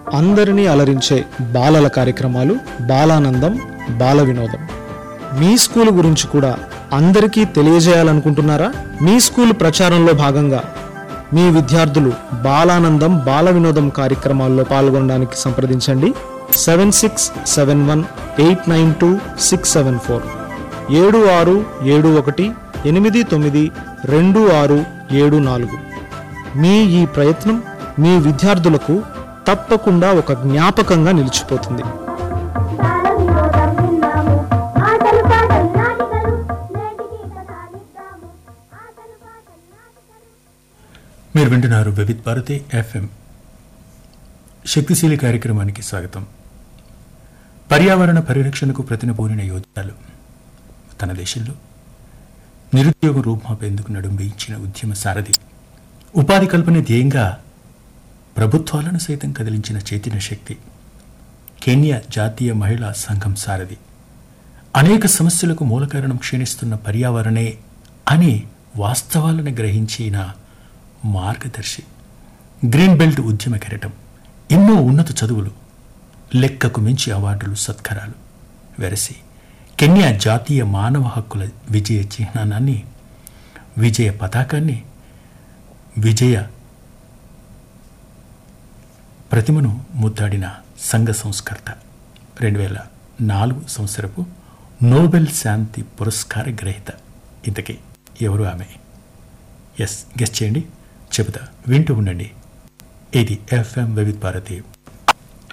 అందరినీ అలరించే బాలల కార్యక్రమాలు బాలానందం బాల వినోదం మీ స్కూల్ గురించి కూడా అందరికీ తెలియజేయాలనుకుంటున్నారా మీ స్కూల్ ప్రచారంలో భాగంగా మీ విద్యార్థులు బాలానందం బాల వినోదం కార్యక్రమాల్లో పాల్గొనడానికి సంప్రదించండి seven six seven one eight nine two six seven four ఏడు ఆరు ఏడు ఒకటి ఎనిమిది తొమ్మిది రెండు ఆరు ఏడు నాలుగు మీ ఈ ప్రయత్నం మీ విద్యార్థులకు తప్పకుండా ఒక జ్ఞాపకంగా నిలిచిపోతుంది బాలవినోదం విన్నాము ఆటలు పాటలు నాటికలు నేటికి కథ నిద్దాము ఆటలు పాటలు నాటికలు మీరు వింటున్నారు వివిధ్ భారతి ఎఫ్ఎం శక్తిశీలి కార్యక్రమానికి స్వాగతం పర్యావరణ పరిరక్షణకు ప్రతినబూనిన యోధులు తన దేశంలో నిరుద్యోగ రూపుమాపేందుకు నడుంబించిన ఉద్యమ సారథి ఉపాధి కల్పన ధ్యేయంగా ప్రభుత్వాలను సైతం కదిలించిన చైతన్య శక్తి కెన్యా జాతీయ మహిళా సంఘం సారథి అనేక సమస్యలకు మూల కారణం క్షీణిస్తున్న పర్యావరణే అని వాస్తవాలను గ్రహించిన మార్గదర్శి గ్రీన్ బెల్ట్ ఉద్యమ కెరటం ఎన్నో ఉన్నత చదువులు లెక్కకు మించి అవార్డులు సత్కరాలు వెరసి కెన్యా జాతీయ మానవ హక్కుల విజయ చిహ్నాన్ని విజయ పతాకాన్ని విజయ ప్రతిమను ముద్దాడిన సంఘ సంస్కర్త రెండు వేల నాలుగు సంవత్సరపు నోబెల్ శాంతి పురస్కార గ్రహీత ఇంతకీ ఎవరు ఆమె ఎస్ గెస్ట్ చేయండి చెబుతా వింటూ ఉండండి ఇది ఎఫ్ఎం వివిధ్ భారతి